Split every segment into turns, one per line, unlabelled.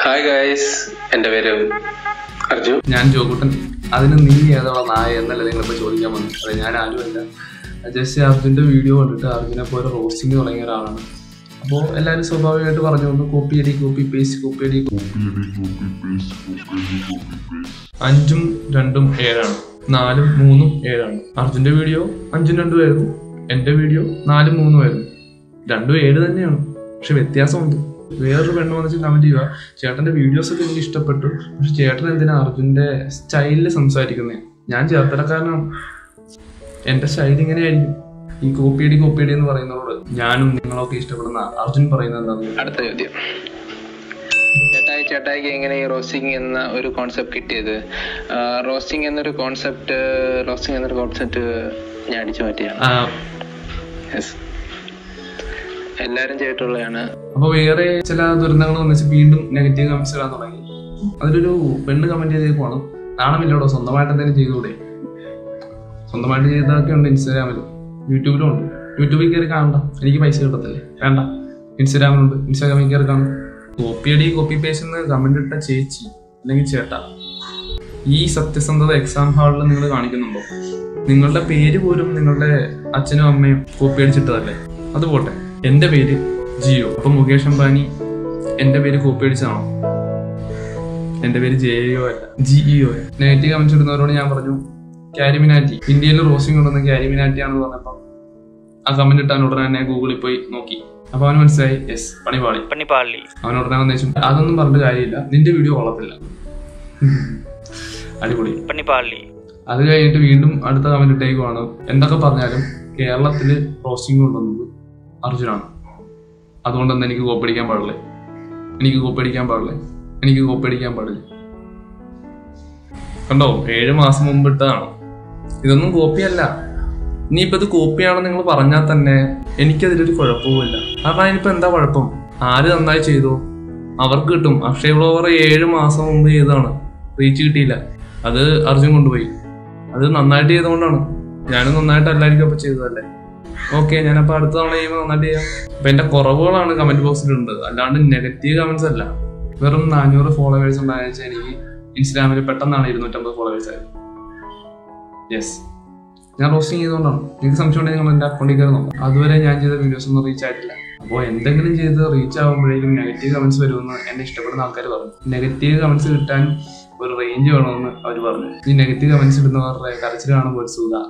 Hi guys എൻ്റെ പേര് അർജു
ഞാൻ ജോകുട്ടൻ അതിന് നീ ഏതോളം നായ എന്നല്ല നിങ്ങളിപ്പോൾ ചോദിക്കാൻ വന്നു അതെ ഞാൻ ആരുമല്ല ജസ്റ്റ് അർജുൻ്റെ വീഡിയോ കണ്ടിട്ട് അർജുനെ പോലെ റോസ്റ്റിംഗ് തുടങ്ങിയ ഒരാളാണ് അപ്പോൾ എല്ലാവരും സ്വാഭാവികമായിട്ട് പറഞ്ഞുകൊണ്ട് കോപ്പി അടി കോപ്പി പേസ്റ്റ് കോപ്പി അടി അഞ്ചും രണ്ടും ഏഴാണ് നാലും മൂന്നും ഏഴാണ് അർജുൻ്റെ വീഡിയോ അഞ്ചും രണ്ടും ആയിരുന്നു എൻ്റെ വീഡിയോ നാലും മൂന്നും ആയിരുന്നു രണ്ടും ഏഴ് തന്നെയാണ് പക്ഷെ വ്യത്യാസമുണ്ട് വേറൊരു പെണ്ണ് വന്നിട്ട് കമന്റ് ചെയ്യുക ചേട്ടന്റെ വീഡിയോസ് ഒക്കെ എനിക്ക് ഇഷ്ടപ്പെട്ടു പക്ഷെ ചേട്ടൻ എന്തിനാ അർജുന്റെ സ്റ്റൈലിൽ സംസാരിക്കുന്നേ ഞാൻ ചേർത്തലക്കാരനാണ് എന്റെ സ്റ്റൈൽ ഇങ്ങനെയായിരിക്കും ഈ കോപ്പിയടി കോപ്പിയടി എന്ന് പറയുന്നതോട് ഞാനും നിങ്ങളൊക്കെ ഇഷ്ടപ്പെടുന്ന അർജുൻ പറയുന്നത് എന്താണെന്ന്
അടുത്ത ചോദ്യം ചേട്ടായി ചേട്ടായിക്ക് എങ്ങനെ ഈ റോസ്റ്റിംഗ് എന്ന ഒരു കോൺസെപ്റ്റ് കിട്ടിയത് റോസ്റ്റിംഗ് എന്നൊരു കോൺസെപ്റ്റ് റോസ്റ്റിംഗ് എന്നൊരു കോൺസെപ്റ്റ് ഞാൻ അടിച്ചു മാറ്റിയാണ്
ആ,
യെസ് എല്ലാവരും ചെയ്തിട്ടുള്ളതാണ്
അപ്പൊ വേറെ ചില ദുരന്തങ്ങൾ വന്നിച്ച് വീണ്ടും നെഗറ്റീവ് കമന്റ്സ് ഇടാൻ തുടങ്ങി അതിലൊരു പെണ്ണ് കമന്റ് ചെയ്തേക്കുവാണ് നാണമില്ലടോ സ്വന്തമായിട്ട് എന്തെങ്കിലും ചെയ്തുകൂടെ സ്വന്തമായിട്ട് ചെയ്തതൊക്കെ ഉണ്ട് ഇൻസ്റ്റാഗ്രാമിലും യൂട്യൂബിലും ഉണ്ട് യൂട്യൂബിൽ കയറി കാണണ്ട എനിക്ക് പൈസ കിട്ടത്തില്ലേ വേണ്ട ഇൻസ്റ്റാഗ്രാമിലുണ്ട് ഇൻസ്റ്റാഗ്രാമിൽ കയറി കാണും കോപ്പി അടി കോപ്പി പേസ്റ്റ് എന്ന് കമന്റ് ഇട്ട ചേച്ചി അല്ലെങ്കിൽ ചേട്ടാ ഈ സത്യസന്ധത എക്സാം ഹാളിൽ നിങ്ങൾ കാണിക്കുന്നുണ്ടോ നിങ്ങളുടെ പേര് പോലും നിങ്ങളുടെ അച്ഛനും അമ്മയും കോപ്പി അടിച്ചിട്ടതല്ലേ അത് പോട്ടെ എന്റെ പേര് ജിയോ അപ്പൊ മുകേഷ് അംബാനി എന്റെ പേര് കോപ്പി അടിച്ചതാണോ എന്റെ പേര് ജെഇഒ അല്ല ജിഇഒ നെഗറ്റീവ് കമന്റ്സ് ഇടുന്നവരോട് ഞാൻ പറഞ്ഞു കാരിമിനാറ്റി ഇന്ത്യയിൽ റോസിംഗ് കൊണ്ടുവന്ന കാരിമിനാറ്റി ആണെന്ന് പറഞ്ഞപ്പോ ആ കമന്റ് ഇട്ടാൻ ഉടനെ തന്നെ ഗൂഗിളിൽ പോയി നോക്കി അപ്പൊ അവന് മനസ്സിലായി യെസ് പണി പാളി
പണിപ്പാളി
അവൻ ഉടനെ വന്നു വെച്ചു അതൊന്നും പറഞ്ഞിട്ട് കാര്യമില്ല നിന്റെ വീഡിയോ കൊള്ളത്തില്ല അടിപൊളി
പണിപ്പാളി
അത് കഴിഞ്ഞിട്ട് വീണ്ടും അടുത്ത കമന്റ് ഇട്ടേക്കുവാണ് എന്തൊക്കെ പറഞ്ഞാലും കേരളത്തില് റോസ്റ്റിംഗ് കൊണ്ടുവന്നത് അർജുനാണ് അതുകൊണ്ട് തന്നെ എനിക്ക് കോപ്പടിക്കാൻ പാടില്ലേ എനിക്ക് കോപ്പടിക്കാൻ പാടില്ലേ എനിക്ക് കോപ്പടിക്കാൻ പാടില്ല കണ്ടോ ഏഴ് മാസം മുമ്പ് ഇട്ടതാണ് ഇതൊന്നും കോപ്പിയല്ല ഇനിയിപ്പോ ഇത് കോപ്പിയാണെന്ന് നിങ്ങൾ പറഞ്ഞാൽ തന്നെ എനിക്കതിലൊരു കുഴപ്പവുമില്ല കാരണം അതിനിപ്പോ എന്താ കുഴപ്പം ആര് നന്നായി ചെയ്തു അവർക്ക് കിട്ടും അക്ഷയ് ഫ്ലവർ ഏഴ് മാസം മുമ്പ് ചെയ്തതാണ് റീച്ച് കിട്ടിയില്ല അത് അർജുൻ കൊണ്ടുപോയി അത് നന്നായിട്ട് ചെയ്തുകൊണ്ടാണ് ഞാനും നന്നായിട്ടല്ലായിരിക്കും അപ്പൊ ചെയ്തതല്ലേ ഓക്കെ ഞാനപ്പോ അടുത്ത തവണ ചെയ്യുമ്പോൾ നന്നായിട്ട് ചെയ്യാം അപ്പൊ എന്റെ കുറവുകളാണ് കമന്റ് ബോക്സിലുണ്ട് അല്ലാണ്ട് നെഗറ്റീവ് കമന്റ്സ് അല്ല വെറും നാനൂറ് ഫോളോവേഴ്സ് ഉണ്ടായ വെച്ചാൽ എനിക്ക് ഇൻസ്റ്റാഗ്രാമിൽ പെട്ടെന്നാണ് ഇരുന്നൂറ്റമ്പത് ഫോളോവേഴ്സ് ആയത് യെസ് ഞാൻ റോസ്റ്റിംഗ് ചെയ്തുകൊണ്ടാണ് നിങ്ങൾക്ക് സംശയം ഉണ്ടെങ്കിൽ നിങ്ങൾ എന്റെ അക്കൗണ്ടിൽ കയറി നോക്കാം അതുവരെ ഞാൻ ചെയ്ത വീഡിയോസ് ഒന്നും റീച്ച് ആയിട്ടില്ല അപ്പോൾ എന്തെങ്കിലും ചെയ്ത് റീച്ച് ആകുമ്പോഴേക്കും നെഗറ്റീവ് കമന്റ്സ് വരുമെന്ന് എന്നെ ഇഷ്ടപ്പെടുന്ന ആൾക്കാർ പറഞ്ഞു നെഗറ്റീവ് കമന്റ്സ് കിട്ടാൻ ഒരു റേഞ്ച് വേണമെന്ന് അവർ പറഞ്ഞു ഈ നെഗറ്റീവ് കമന്റ്സ് ഇടുന്നവരുടെ കരച്ചിൽ കാണുമ്പോൾ ഒരു സുഖ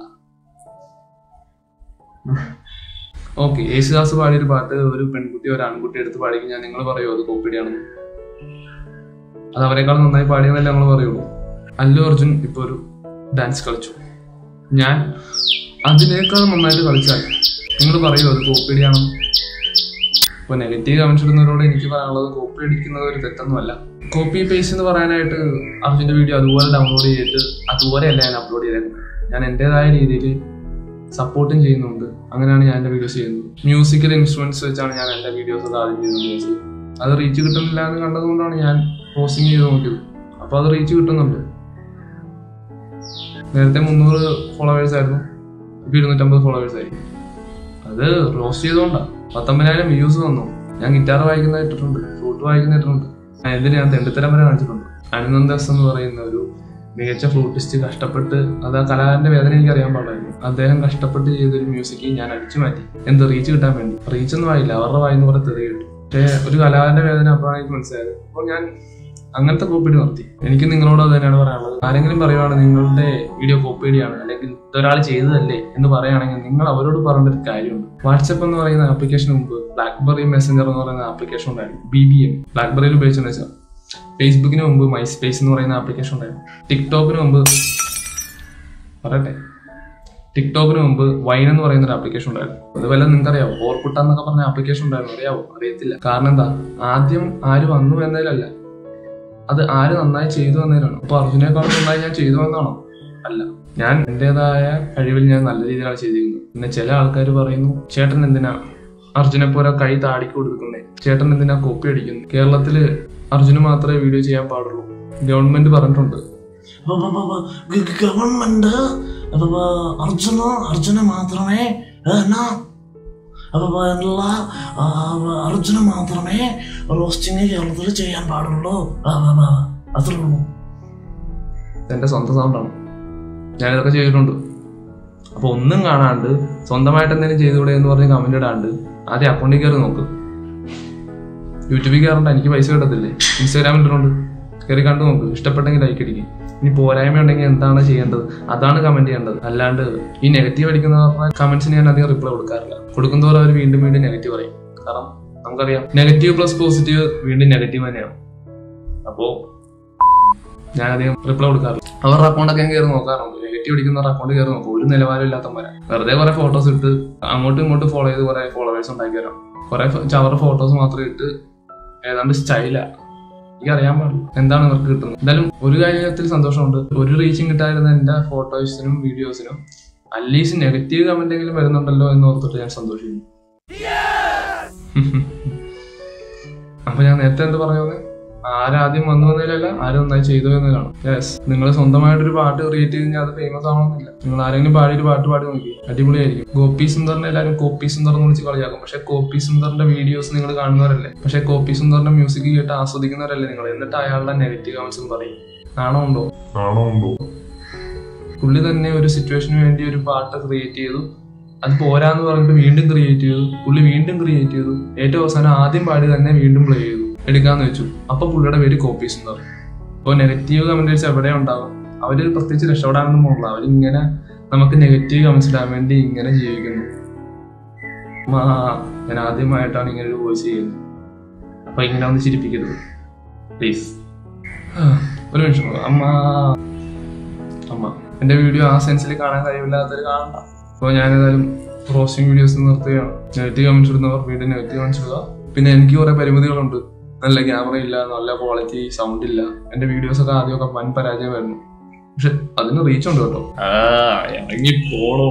ഓക്കെ യേശുദാസ് പാടിയൊരു പാട്ട് ഒരു പെൺകുട്ടി ഒരു ആൺകുട്ടി എടുത്ത് പാടിക്കും ഞാൻ നിങ്ങൾ പറയുമോ അത് കോപ്പിടിയാണെന്ന് അത് അവരെക്കാൾ നന്നായി പാടിയെന്നല്ലേ നമ്മൾ പറയുള്ളൂ അല്ലു അർജുൻ ഇപ്പൊ ഒരു ഡാൻസ് കളിച്ചു ഞാൻ അതിനേക്കാൾ നന്നായിട്ട് കളിച്ചാൽ നിങ്ങൾ പറയുമോ അത് കോപ്പിടിയാണെന്ന് ഇപ്പൊ നെഗറ്റീവ് കമന്റ്സ് ഇടുന്നവരോട് എനിക്ക് പറയാനുള്ളത് കോപ്പി അടിക്കുന്നത് ഒരു തെറ്റൊന്നുമല്ല കോപ്പി പേസ്റ്റ് എന്ന് പറയാനായിട്ട് അർജുന്റെ വീഡിയോ അതുപോലെ ഡൗൺലോഡ് ചെയ്തിട്ട് അതുപോലെയല്ല ഞാൻ അപ്ലോഡ് ചെയ്തേക്കുന്നത് ഞാൻ എൻ്റെതായ രീതിയിൽ സപ്പോർട്ടും ചെയ്യുന്നുണ്ട് അങ്ങനെയാണ് ഞാൻ എൻ്റെ വീഡിയോസ് ചെയ്യുന്നത് മ്യൂസിക്കൽ ഇൻസ്ട്രുമെന്റ്സ് വെച്ചാണ് ഞാൻ എൻ്റെ വീഡിയോസ് ഒക്കെ ആദ്യം ചെയ്യുന്നത് അത് റീച്ച് കിട്ടുന്നില്ല എന്ന് കണ്ടതുകൊണ്ടാണ് ഞാൻ പോസ്റ്റിംഗ് ചെയ്ത് നോക്കിയത് അപ്പോൾ അത് റീച്ച് കിട്ടുന്നുണ്ട് നേരത്തെ മുന്നൂറ് ഫോളോവേഴ്സ് ആയിരുന്നു ഇപ്പൊ ഇരുന്നൂറ്റമ്പത് ഫോളോവേഴ്സ് ആയി അത് റോസ്റ്റ് ചെയ്തോണ്ടാ പത്തൊമ്പതിനായിരം വ്യൂസ് വന്നു ഞാൻ ഗിറ്റാർ വായിക്കുന്ന ഇട്ടിട്ടുണ്ട് ഫ്ലൂട്ട് വായിക്കുന്ന ഇട്ടിട്ടുണ്ട് ഞാൻ എന്തിനു ഞാൻ തെണ്ടിത്തരം വരെ കാണിച്ചിട്ടുണ്ട് അനന്തസ് എന്ന് പറയുന്ന ഒരു മികച്ച ഫ്ലൂട്ടിസ്റ്റ് കഷ്ടപ്പെട്ട് അത് ആ കലാകാരന്റെ വേദന എനിക്ക് അറിയാൻ പാടില്ലായിരുന്നു അദ്ദേഹം കഷ്ടപ്പെട്ട് ചെയ്തൊരു മ്യൂസിക് ഞാൻ അടിച്ചു മാറ്റി എന്ത് റീച്ച് കിട്ടാൻ വേണ്ടി റീച്ച് ഒന്നും ആയില്ല അവരുടെ വായിന്ന് കുറെ തെറി കിട്ടും പക്ഷേ ഒരു കലാകാരന്റെ വേദന അപ്പോഴാണ് എനിക്ക് മനസ്സിലായത് അപ്പോൾ ഞാൻ അങ്ങനത്തെ കോപ്പിടി നിർത്തി എനിക്ക് നിങ്ങളോട് അത് തന്നെയാണ് പറയാനുള്ളത് ആരെങ്കിലും പറയുവാണ് നിങ്ങളുടെ വീഡിയോ കോപ്പിടിയാണ് അല്ലെങ്കിൽ ഇതൊരാൾ ചെയ്തതല്ലേ എന്ന് പറയുകയാണെങ്കിൽ നിങ്ങൾ അവരോട് പറയേണ്ട ഒരു കാര്യമുണ്ട് വാട്സപ്പ് എന്ന് പറയുന്ന ആപ്ലിക്കേഷന് മുമ്പ് ബ്ലാക്ക്ബെറി മെസ്സഞ്ചർ എന്ന് പറയുന്ന ആപ്ലിക്കേഷൻ ഉണ്ടായിരുന്നു ബി ബി എം ബ്ലാക്ക്ബെറിയിൽ ഉപയോഗിച്ചെന്ന് വെച്ചാൽ ഫേസ്ബുക്കിന് മുമ്പ് മൈ സ്പേസ് എന്ന് പറയുന്ന ആപ്ലിക്കേഷൻ ഉണ്ടായിരുന്നു ടിക്ടോക്കിന് മുമ്പ് പറയട്ടെ ടിക്ടോക്കിന് മുമ്പ് വൈൻ എന്ന് പറയുന്ന ഒരു ആപ്ലിക്കേഷൻ ഉണ്ടായിരുന്നു അതുപോലെ നിങ്ങൾക്ക് അറിയാവോ ഓർക്കുട്ട എന്നൊക്കെ പറഞ്ഞ ആപ്ലിക്കേഷൻ ഉണ്ടായിരുന്നു അറിയാവോ അറിയത്തില്ല കാരണം എന്താ ആദ്യം ആര് വന്നു എന്നതിലല്ല അത് ആര് നന്നായി ചെയ്തു എന്നതിലാണ് അപ്പൊ അർജുനേക്കാളും നന്നായി ഞാൻ ചെയ്തു എന്നാണോ അല്ല ഞാൻ എന്റേതായ കഴിവിൽ ഞാൻ നല്ല രീതിയിലാണ് ചെയ്തിരിക്കുന്നത് പിന്നെ ചില ആൾക്കാർ പറയുന്നു ചേട്ടൻ എന്തിനാ അർജുനെ പോലെ കൈ താടിക്ക് കൊടുക്കുന്നേ ചേട്ടൻ എന്തിനാ കോപ്പി അടിക്കുന്നു കേരളത്തില് അർജുന് മാത്രമേ വീഡിയോ ചെയ്യാൻ പാടുള്ളൂ ഗവൺമെന്റ് പറഞ്ഞിട്ടുണ്ട്
ഗവൺമെന്റ് അഥവാ അർജുന അർജുന മാത്രമേ എന്നാ
അപ്പൊ എല്ലാ ആ, അർജുന മാത്രമേ റോസ്റ്റിംഗ് കേരളത്തിൽ ചെയ്യാൻ പാടുള്ളൂ ആ, ആ, ആ, അത്രേ ഉള്ളൂ
എന്റെ സ്വന്തം സൗണ്ടാണ് ഞാനിതൊക്കെ ചെയ്തിട്ടുണ്ട് അപ്പൊ ഒന്നും കാണാണ്ട് സ്വന്തമായിട്ട് എന്തെങ്കിലും ചെയ്തുകൂടെ എന്ന് പറഞ്ഞ് കമന്റ് ഇടാണ്ട് ആദ്യം അക്കൗണ്ടിൽ കയറി നോക്ക് യൂട്യൂബിൽ കയറണ്ട എനിക്ക് പൈസ കിട്ടത്തില്ലേ ഇൻസ്റ്റാഗ്രാമിൽ ഇട്ടിട്ടുണ്ട് കയറി കണ്ടു നോക്ക് ഇഷ്ടപ്പെട്ടെങ്കിൽ ലൈക്ക് അടിക്കും ഇനി പോരായ്മ ഉണ്ടെങ്കിൽ എന്താണ് ചെയ്യേണ്ടത് അതാണ് കമന്റ് ചെയ്യേണ്ടത് അല്ലാണ്ട് ഈ നെഗറ്റീവ് അടിക്കുന്ന കമന്റ്സിന് ഞാൻ അധികം റിപ്ലൈ കൊടുക്കാറില്ല കൊടുക്കുന്നതോടെ അവർ വീണ്ടും വീണ്ടും നെഗറ്റീവ് പറയും കാരണം നമുക്കറിയാം നെഗറ്റീവ് പ്ലസ് പോസിറ്റീവ് വീണ്ടും നെഗറ്റീവ് തന്നെയാണ് അപ്പോ ഞാൻ അധികം റിപ്ലൈ കൊടുക്കാറില്ല അവരുടെ അക്കൗണ്ടൊക്കെ ഞാൻ കയറി നോക്കാറുണ്ട് നെഗറ്റീവ് അടിക്കുന്നവരുടെ അക്കൗണ്ട് കയറി നോക്കും ഒരു നിലവാരം ഇല്ലാത്തവരെ വെറുതെ കുറെ ഫോട്ടോസ് ഇട്ട് അങ്ങോട്ടും ഇങ്ങോട്ടും ഫോളോ ചെയ്ത് കുറെ ഫോളോവേഴ്സ് ഉണ്ടാക്കി തരാം കുറെ ചവറ ഫോട്ടോസ് മാത്രം ഇട്ട് ഏതാണ്ട് സ്റ്റൈലാ എനിക്ക് അറിയാൻ പാടില്ല എന്താണ് ഇവർക്ക് കിട്ടുന്നത് എന്തായാലും ഒരു കാര്യത്തിൽ സന്തോഷമുണ്ട് ഒരു റീച്ചിങ് കിട്ടാതിരുന്ന എന്റെ ഫോട്ടോസിനും വീഡിയോസിനും അറ്റ്ലീസ്റ്റ് നെഗറ്റീവ് കമന്റ് എങ്കിലും വരുന്നുണ്ടല്ലോ എന്ന് ഓർത്തിട്ട് ഞാൻ സന്തോഷിക്കുന്നു അപ്പൊ ഞാൻ നേരത്തെ എന്ത് പറഞ്ഞത് ആരാദ്യം വന്നു വന്നതിലല്ല ആരും നന്നായി ചെയ്തു എന്നതാണ് യെസ് നിങ്ങൾ സ്വന്തമായിട്ടൊരു പാട്ട് ക്രിയേറ്റ് ചെയ്ത് കഴിഞ്ഞാൽ അത് ഫേമസ് ആവണമെന്നില്ല നിങ്ങൾ ആരെങ്കിലും പാടി ഒരു പാട്ട് പാടി നോക്കി അടിപൊളിയായിരിക്കും ഗോപി സുന്ദറിനെ എല്ലാവരും കോപ്പി സുന്ദർ എന്ന് വിളിച്ച് കളിയാക്കും പക്ഷെ കോപ്പി സുന്ദറിന്റെ വീഡിയോസ് നിങ്ങൾ കാണുന്നവരല്ലേ പക്ഷെ കോപ്പി സുന്ദറിന്റെ മ്യൂസിക് കേട്ട് ആസ്വദിക്കുന്നവരല്ലേ നിങ്ങൾ എന്നിട്ട് അയാളുടെ നെഗറ്റീവ് കമന്റ്സും പറയും നാണമുണ്ടോ പുള്ളി തന്നെ ഒരു സിറ്റുവേഷന് വേണ്ടി ഒരു പാട്ട് ക്രിയേറ്റ് ചെയ്തു അത് പോരാന്ന് പറഞ്ഞിട്ട് വീണ്ടും ക്രിയേറ്റ് ചെയ്തു പുള്ളി വീണ്ടും ക്രിയേറ്റ് ചെയ്തു ഏറ്റവും അവസാനം ആദ്യം പാടി തന്നെ വീണ്ടും പ്ലേ ചെയ്തു എടുക്കാന്ന് വെച്ചു അപ്പൊ പുള്ളിയുടെ പേര് കോപ്പി സുന്ദർ അപ്പോൾ നെഗറ്റീവ് കമന്റേഴ്സ് എവിടെ ഉണ്ടാവും അവര് പ്രത്യേകിച്ച് രക്ഷപ്പെടാനൊന്നും പോകില്ല അവരിങ്ങനെ നമുക്ക് നെഗറ്റീവ് കമന്റ്സ് ഇടാൻ വേണ്ടി ഇങ്ങനെ ജീവിക്കുന്നു അമ്മ, ഞാൻ ആദ്യമായിട്ടാണ് ഇങ്ങനെ ഒരു വോയിസ് ചെയ്യുന്നത് അപ്പൊ ഇങ്ങനെ ഒന്ന് ചിരിപ്പിക്കരുത് പ്ലീസ് ഒരു നിമിഷം അമ്മ അമ്മ എന്റെ വീഡിയോ ആ സെൻസിൽ കാണാൻ കഴിവില്ലാത്തവർ കാണണ്ട അപ്പോൾ ഞാൻ ഏതായാലും റോസ്റ്റിംഗ് വീഡിയോസ് നിർത്തുകയാണ് നെഗറ്റീവ് കമന്റ്സ് ഇടുന്നവർ വീണ്ടും നെഗറ്റീവ് കമന്റ്സ് ഇടുക പിന്നെ എനിക്ക് കുറെ പരിമിതികളുണ്ട് നല്ല ക്യാമറ ഇല്ല നല്ല ക്വാളിറ്റി സൗണ്ട് ഇല്ല എന്റെ വീഡിയോസ് ഒക്കെ ആദ്യമൊക്കെ വൻ പരാജയമായിരുന്നു പക്ഷെ അതിന് റീച്ച് ഉണ്ട് കേട്ടോ ആ ഇറങ്ങി പോണോ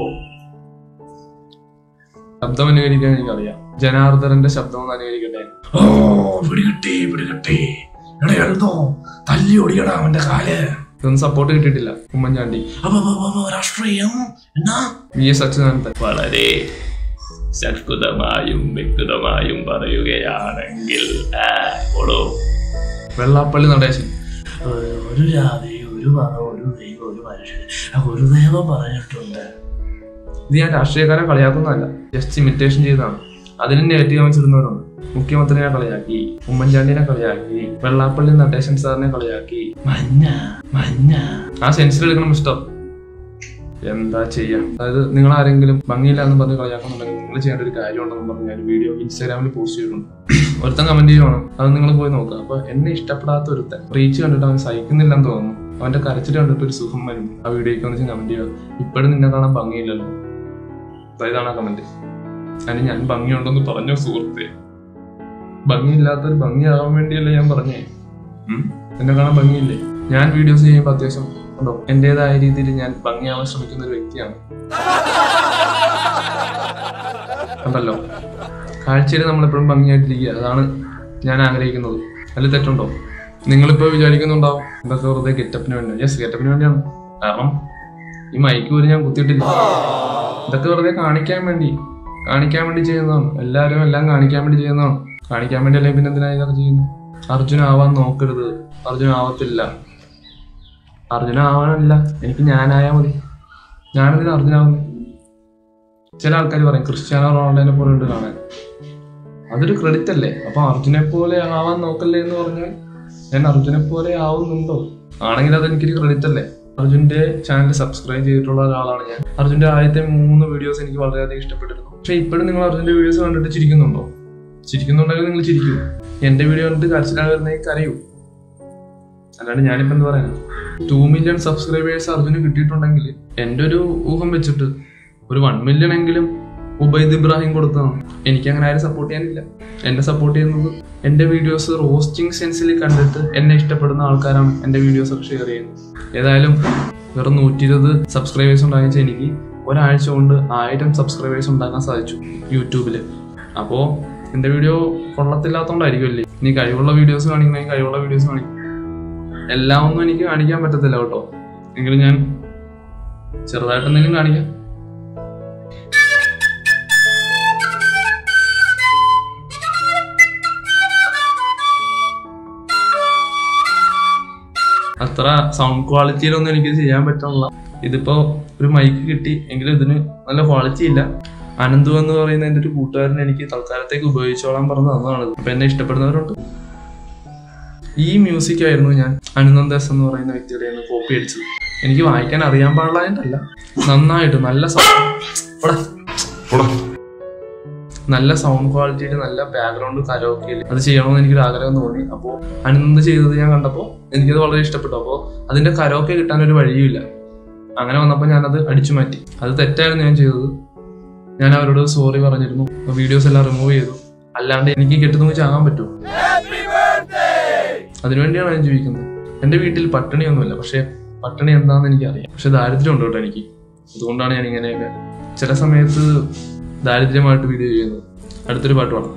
ശബ്ദം അനുകരിക്കാൻ എനിക്കറിയാം ജനാർദ്ദനന്റെ ശബ്ദം ഒന്ന് അനുകരിക്കട്ടെ
ഓ പിടികിട്ടി പിടികിട്ടി എടാ എഴുതോ തല്ലി ഒടിയടാ അവന്റെ കാല്
ഇതൊന്നും സപ്പോർട്ട് കിട്ടിയിട്ടില്ല ഉമ്മൻചാണ്ടി
അപ്പൊ അപ്പൊ, അപ്പൊ, അപ്പൊ, രാഷ്ട്രീയം എന്നാ
വി എസ് അച്യുതാനന്ദൻ
വളരെ ശക്തമായും വ്യക്തമായും പറയുകയാണെങ്കിൽ ആ, ഓടോ
വെള്ളാപ്പള്ളി നടേശൻ
ഏഹ്, ഒരു ജാതി ഒരു മതം ഒരു ദൈവം ഒരു മനുഷ്യൻ ആ ഒരു ദൈവം പറഞ്ഞിട്ടുണ്ട്
ഇത് ഞാൻ രാഷ്ട്രീയക്കാരെ കളിയാക്കുന്നതല്ല ജസ്റ്റ് ഇമിറ്റേഷൻ ചെയ്തതാണ് അതിന് നെഗറ്റീവ് കമന്റ്സ് ഇടുന്നവരുണ്ട് മുഖ്യമന്ത്രിനെ കളിയാക്കി ഉമ്മൻചാണ്ടിനെ കളിയാക്കി വെള്ളാപ്പള്ളി നടേശൻ സാറിനെ കളിയാക്കി
മഞ്ഞ മഞ്ഞ
ആ സെൻസിൽ എടുക്കണം മിസ്റ്റർ എന്താ ചെയ്യാം അതായത് നിങ്ങൾ ആരെങ്കിലും ഭംഗിയില്ല എന്ന് പറഞ്ഞ് കളിയാക്കുന്നുണ്ടെങ്കിൽ നിങ്ങൾ ചെയ്യേണ്ട ഒരു കാര്യമുണ്ടെന്ന് പറഞ്ഞ് ഞാൻ വീഡിയോ ഇൻസ്റ്റാഗ്രാമിൽ പോസ്റ്റ് ചെയ്തിട്ടുണ്ട് ഒരുത്തൻ കമന്റ് ചെയ്യുവാണ് അത് നിങ്ങൾ പോയി നോക്കുക അപ്പൊ എന്നെ ഇഷ്ടപ്പെടാത്ത ഒരുത്തൻ റീച്ച് കണ്ടിട്ട് അവൻ സഹിക്കുന്നില്ലെന്ന് തോന്നുന്നു അവന്റെ കരച്ചിൽ കണ്ടിട്ട് ഒരു സുഖം വരും ആ വീഡിയോക്ക് വന്നിട്ട് കമന്റ് ചെയ്യുക ഇപ്പോഴും നിന്നെ കാണാൻ ഭംഗിയില്ലല്ലോ അതായതാണ് ആ കമന്റ് അതിന് ഞാൻ ഭംഗിയുണ്ടെന്ന് പറഞ്ഞു സുഹൃത്തെ ഭംഗിയില്ലാത്തൊരു ഭംഗിയാകാൻ വേണ്ടിയല്ലേ ഞാൻ പറഞ്ഞേ ഉം? എന്നെ കാണാൻ ഭംഗിയില്ലേ ഞാൻ വീഡിയോസ് ചെയ്യുമ്പോൾ അത്യാവശ്യം ഉണ്ടോ എന്റേതായ രീതിയിൽ ഞാൻ ഭംഗിയാവാൻ ശ്രമിക്കുന്ന ഒരു വ്യക്തിയാണ് ഉണ്ടല്ലോ കാഴ്ചയിൽ നമ്മളെപ്പോഴും ഭംഗിയായിട്ടിരിക്കുക അതാണ് ഞാൻ ആഗ്രഹിക്കുന്നത് അതിൽ തെറ്റുണ്ടോ നിങ്ങളിപ്പോ വിചാരിക്കുന്നുണ്ടാവും ഇതൊക്കെ വെറുതെ ഗെറ്റപ്പിന് വേണ്ടി യെസ് ഗെറ്റപ്പിന് വേണ്ടിയാണ് കാരണം ഈ മൈക്ക് പോലും ഞാൻ കുത്തിയിട്ടില്ല ഇതൊക്കെ വെറുതെ കാണിക്കാൻ വേണ്ടി കാണിക്കാൻ വേണ്ടി ചെയ്യുന്നതാണ് എല്ലാവരും എല്ലാം കാണിക്കാൻ വേണ്ടി ചെയ്യുന്നതാണ് കാണിക്കാൻ വേണ്ടി അല്ലെങ്കിൽ പിന്നെ എന്തിനാ ഇതൊക്കെ ചെയ്യുന്നത് അർജുന ആവാൻ നോക്കരുത് അർജുന ആവത്തില്ല അർജുന ആവാനല്ല എനിക്ക് ഞാനായാ മതി ഞാനെന്തിനാ അർജുനാവുന്നത് ചില ആൾക്കാർ പറയും ക്രിസ്ത്യാനോ റൊണാൾഡോനെ പോലെ ഉണ്ട് കാണാൻ അതൊരു ക്രെഡിറ്റ് അല്ലേ അപ്പൊ അർജുനെ പോലെ ആവാൻ നോക്കല്ലേ എന്ന് പറഞ്ഞാൽ ഞാൻ അർജുനെ പോലെ ആവുന്നുണ്ടോ ആണെങ്കിൽ അത് എനിക്കൊരു ക്രെഡിറ്റ് അല്ലേ അർജുന്റെ ചാനൽ സബ്സ്ക്രൈബ് ചെയ്തിട്ടുള്ള ഒരാളാണ് ഞാൻ അർജുന്റെ ആദ്യത്തെ മൂന്ന് വീഡിയോസ് എനിക്ക് വളരെയധികം ഇഷ്ടപ്പെട്ടിരുന്നു പക്ഷെ ഇപ്പോഴും നിങ്ങൾ അർജുന്റെ വീഡിയോസ് കണ്ടിട്ട് ചിരിക്കുന്നുണ്ടോ ചിരിക്കുന്നുണ്ടെങ്കിൽ നിങ്ങൾ ചിരിക്കൂ എന്റെ വീഡിയോ കണ്ടിട്ട് കരച്ചിലാണ് വരുന്നെങ്കിൽ കരയൂ അല്ലാണ്ട് ഞാനിപ്പോ എന്ത് പറയാനാ ടു മില്യൺ സബ്സ്ക്രൈബേഴ്സ് അർജുന് കിട്ടിയിട്ടുണ്ടെങ്കിൽ എന്റെ ഒരു ഊഹം വെച്ചിട്ട് ഒരു വൺ മില്യൺ എങ്കിലും ഉബൈദ് ഇബ്രാഹിം കൊടുത്തതാണ് എനിക്ക് അങ്ങനെ ആരും സപ്പോർട്ട് ചെയ്യാനില്ല എന്നെ സപ്പോർട്ട് ചെയ്യുന്നത് എന്റെ വീഡിയോസ് റോസ്റ്റിംഗ് സെൻസിൽ കണ്ടിട്ട് എന്നെ ഇഷ്ടപ്പെടുന്ന ആൾക്കാരാണ് എന്റെ വീഡിയോസ് ഒക്കെ ഷെയർ ചെയ്യുന്നത് ഏതായാലും വെറും നൂറ്റി ഇരുപത് സബ്സ്ക്രൈബേഴ്സ് ഉണ്ടാക്കിച്ച എനിക്ക് ഒരാഴ്ച കൊണ്ട് ആയിരം സബ്സ്ക്രൈബേഴ്സ് ഉണ്ടാക്കാൻ സാധിച്ചു യൂട്യൂബില് അപ്പോ എന്റെ വീഡിയോ കൊള്ളത്തില്ലാത്തോണ്ടായിരിക്കും അല്ലേ നീ കഴിവുള്ള വീഡിയോസ് കാണിക്കണമെങ്കിൽ കഴിവുള്ള വീഡിയോസ് കാണിക്കും എല്ലാം ഒന്നും എനിക്ക് കാണിക്കാൻ പറ്റത്തില്ല കേട്ടോ എങ്കിലും ഞാൻ ചെറുതായിട്ട് എന്തെങ്കിലും കാണിക്കാം അത്ര സൗണ്ട് ക്വാളിറ്റിയിലൊന്നും എനിക്ക് ചെയ്യാൻ പറ്റുന്നില്ല ഇതിപ്പോ ഒരു മൈക്ക് കിട്ടി എങ്കിലും ഇതിന് നല്ല ക്വാളിറ്റി ഇല്ല അനന്തു എന്ന് പറയുന്ന എൻ്റെ ഒരു കൂട്ടുകാരൻ എനിക്ക് തൽക്കാലത്തേക്ക് ഉപയോഗിച്ചോളാൻ പറഞ്ഞു തന്നതാണ് അപ്പൊ എന്നെ ഇഷ്ടപ്പെടുന്നവരുണ്ട് ഈ മ്യൂസിക് ആയിരുന്നു ഞാൻ അനുനന്ദസ് എന്ന് പറയുന്ന വ്യക്തിയുടെ നിന്ന് കോപ്പി അടിച്ചത് എനിക്ക് വായിക്കാൻ അറിയാൻ പാടില്ലായിട്ടല്ല നന്നായിട്ട് നല്ല സൗണ്ട് നല്ല സൗണ്ട് ക്വാളിറ്റിയിൽ നല്ല ബാക്ക്ഗ്രൗണ്ട് കരോക്കിയിൽ അത് ചെയ്യണമെന്ന് എനിക്കൊരു ആഗ്രഹം തോന്നി അപ്പോൾ അനുനന്ദ് ചെയ്തത് ഞാൻ കണ്ടപ്പോൾ എനിക്കത് വളരെ ഇഷ്ടപ്പെട്ടു അപ്പോൾ അതിന്റെ കരോക്കെ കിട്ടാൻ ഒരു വഴിയുമില്ല അങ്ങനെ വന്നപ്പോൾ ഞാനത് അടിച്ചു മാറ്റി അത് തെറ്റായിരുന്നു ഞാൻ ചെയ്തത് ഞാൻ അവരോട് സോറി പറഞ്ഞിരുന്നു വീഡിയോസ് എല്ലാം റിമൂവ് ചെയ്തു അല്ലാണ്ട് എനിക്ക് കെട്ടുന്നു ചാകാൻ പറ്റുമോ അതിനുവേണ്ടിയാണ് ഞാൻ ജീവിക്കുന്നത് എന്റെ വീട്ടിൽ പട്ടിണിയൊന്നുമില്ല പക്ഷെ പട്ടിണി എന്താണെന്ന് എനിക്ക് അറിയാം പക്ഷെ ദാരിദ്ര്യം ഉണ്ട് കേട്ടോ എനിക്ക് അതുകൊണ്ടാണ് ഞാൻ ഇങ്ങനെയൊക്കെ ചില സമയത്ത് ദാരിദ്ര്യമായിട്ട് വീഡിയോ ചെയ്യുന്നത് അടുത്തൊരു പാട്ട് പാടാം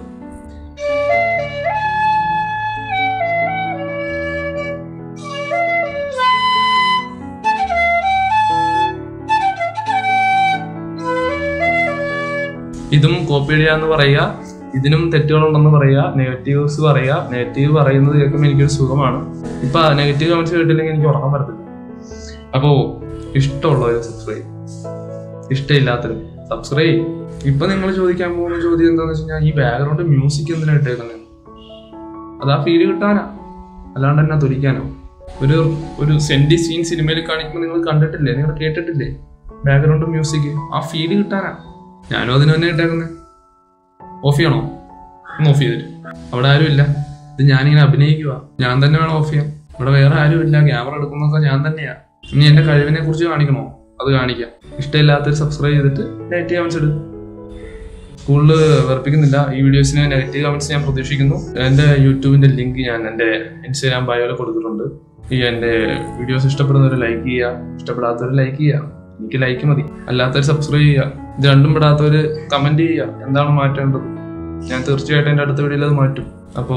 ഇതും കോപ്പിയടിയ എന്ന് പറയുക ഇതിനും തെറ്റുകളുണ്ടെന്ന് പറയുക നെഗറ്റീവ്സ് പറയുക നെഗറ്റീവ് പറയുന്നത് കേൾക്കുമ്പോൾ എനിക്കൊരു സുഖമാണ് ഇപ്പൊ നെഗറ്റീവ് കമന്റ്സ് കേട്ടില്ലെങ്കിൽ എനിക്ക് ഉറങ്ങാൻ പറ്റത്തില്ല അപ്പോ ഇഷ്ടമുള്ളവർ സബ്സ്ക്രൈബ് ഇഷ്ടമില്ലാത്തവരും സബ്സ്ക്രൈബ് ഇപ്പൊ നിങ്ങൾ ചോദിക്കാൻ പോകുന്ന ചോദ്യം എന്താണെന്ന് വെച്ച് കഴിഞ്ഞാൽ ഈ ബാക്ക്ഗ്രൗണ്ട് മ്യൂസിക് എന്തിനാ ഇട്ടേക്കുന്നത് അത് ആ ഫീല് കിട്ടാനാ അല്ലാണ്ട് എന്നാ തുരിക്കാനോ ഒരു ഒരു സെന്റി സീൻ സിനിമയിൽ കാണിക്കുമ്പോൾ നിങ്ങൾ കണ്ടിട്ടില്ലേ നിങ്ങൾ കേട്ടിട്ടില്ലേ ബാക്ക്ഗ്രൗണ്ട് മ്യൂസിക് ആ ഫീല് കിട്ടാനാ ഞാനും അതിന് തന്നെ ഇട്ടേക്കുന്നത് ഓഫ് ചെയ്യണോ ഒന്ന് ഓഫ് ചെയ്തിട്ട് അവിടെ ആരും ഇല്ല ഇത് ഞാനിങ്ങനെ അഭിനയിക്കുക ഞാൻ തന്നെ വേണം ഓഫ് ചെയ്യാൻ ഇവിടെ വേറെ ആരും ഇല്ല ക്യാമറ എടുക്കുന്നതൊക്കെ ഞാൻ തന്നെയാ ഇനി എന്റെ കഴിവിനെ കുറിച്ച് കാണിക്കണോ അത് കാണിക്കാം ഇഷ്ടമില്ലാത്തൊരു സബ്സ്ക്രൈബ് ചെയ്തിട്ട് നെഗറ്റീവ് കമന്റ്സ് ഇടും കൂടുതൽ വെറുപ്പിക്കുന്നില്ല ഈ വീഡിയോസിന് നെഗറ്റീവ് കമന്റ്സ് ഞാൻ പ്രതീക്ഷിക്കുന്നു എന്റെ യൂട്യൂബിന്റെ ലിങ്ക് ഞാൻ എന്റെ ഇൻസ്റ്റാഗ്രാം ബയോയിൽ കൊടുത്തിട്ടുണ്ട് ഈ എന്റെ വീഡിയോസ് ഇഷ്ടപ്പെടുന്നവർ ലൈക്ക് ചെയ്യുക ഇഷ്ടപ്പെടാത്തവർ ലൈക്ക് ചെയ്യുക എനിക്ക് ലൈക്ക് മതി അല്ലാത്തവർ സബ്സ്ക്രൈബ് ചെയ്യുക ഇത് രണ്ടും പെടാത്തവർ കമന്റ് ചെയ്യുക എന്താണ് മാറ്റേണ്ടത് ഞാൻ തീർച്ചയായിട്ടും എന്റെ അടുത്ത വീഡിയോയിൽ അത് മാറ്റും അപ്പോ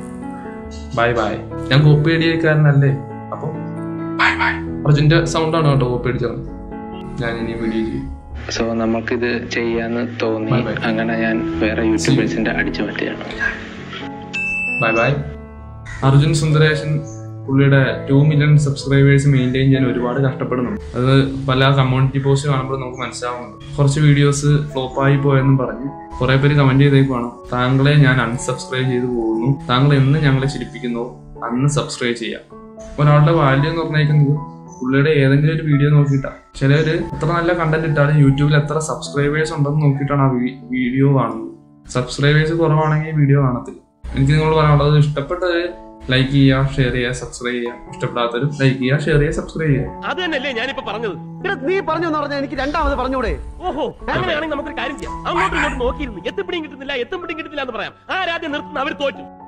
ബൈ ബൈ ഞാൻ കോപ്പി അടിയക്കാരനല്ലേ അപ്പോ ബൈ ബൈ അർജുന്റെ സൗണ്ടാണ് കേട്ടോ കോപ്പി അടിച്ചത് ഞാൻ ഇനി വീഡിയോ ചെയ്യും
സോ നമുക്കിത് ചെയ്യാന്ന് തോന്നി
Bye bye.
അങ്ങനെ ഞാൻ വേറെ യൂട്യൂബേഴ്സിന്റെ അടിച്ചു മാറ്റുകയാണ്
ബൈ ബൈ അർജുൻ സുന്ദരേശൻ പുള്ളിയുടെ ടു മില്യൺ സബ്സ്ക്രൈബേഴ്സ് മെയിൻറ്റെയിൻ ചെയ്യാൻ ഒരുപാട് കഷ്ടപ്പെടുന്നു അത് പല കമ്മ്യൂണിറ്റി പോസ്റ്റ് കാണുമ്പോൾ നമുക്ക് മനസ്സിലാവുന്നുണ്ട് കുറച്ച് വീഡിയോസ് ഫ്ലോപ്പായി പോയെന്നും പറഞ്ഞ് കുറെ പേര് കമന്റ് ചെയ്തേക്കുവാണ് താങ്കളെ ഞാൻ അൺസബ്സ്ക്രൈബ് ചെയ്തു പോകുന്നു താങ്കൾ എന്ന് ഞങ്ങളെ ചിരിപ്പിക്കുന്നു അന്ന് സബ്സ്ക്രൈബ് ചെയ്യാം ഒരാളുടെ വാല്യൂ എന്ന് പറഞ്ഞേക്കുന്നത് പുള്ളിയുടെ ഏതെങ്കിലും ഒരു വീഡിയോ നോക്കിയിട്ടാണ് ചിലര് എത്ര നല്ല കണ്ടന്റ് ഇട്ടാലും യൂട്യൂബിൽ എത്ര സബ്സ്ക്രൈബേഴ്സ് ഉണ്ടെന്ന് നോക്കിയിട്ടാണ് ആ വീഡിയോ കാണുന്നത് സബ്സ്ക്രൈബേഴ്സ് കുറവാണെങ്കിൽ വീഡിയോ കാണത്തില്ല എനിക്ക് നിങ്ങളോട് പറയാനുള്ളത് ഇഷ്ടപ്പെട്ടത് ലൈക്ക് ചെയ്യുക ഷെയർ ചെയ്യുക സബ്സ്ക്രൈബ് ചെയ്യുക ഇഷ്ടപ്പെടാത്തവരും ലൈക്ക് ചെയ്യുക ഷെയർ ചെയ്യുക സബ്സ്ക്രൈബ് ചെയ്യുക
അത് തന്നെയല്ലേ ഞാനിപ്പോ പറഞ്ഞത്
എടാ, നീ പറഞ്ഞു എന്ന് പറഞ്ഞാൽ എനിക്ക് രണ്ടാമത് പറഞ്ഞൂടെ
ഓഹോ അങ്ങനെയാണെങ്കിൽ നമുക്കൊരു കാര്യം ചെയ്യാം അങ്ങോട്ടും ഇങ്ങോട്ടും നോക്കിയിരുന്നു എത്തുപിടിയും കിട്ടുന്നില്ല എത്തുപിടിയും കിട്ടുന്നില്ല എന്ന് പറയാം ആരാദ്യം നിർത്തുന്ന അവർ തോറ്റു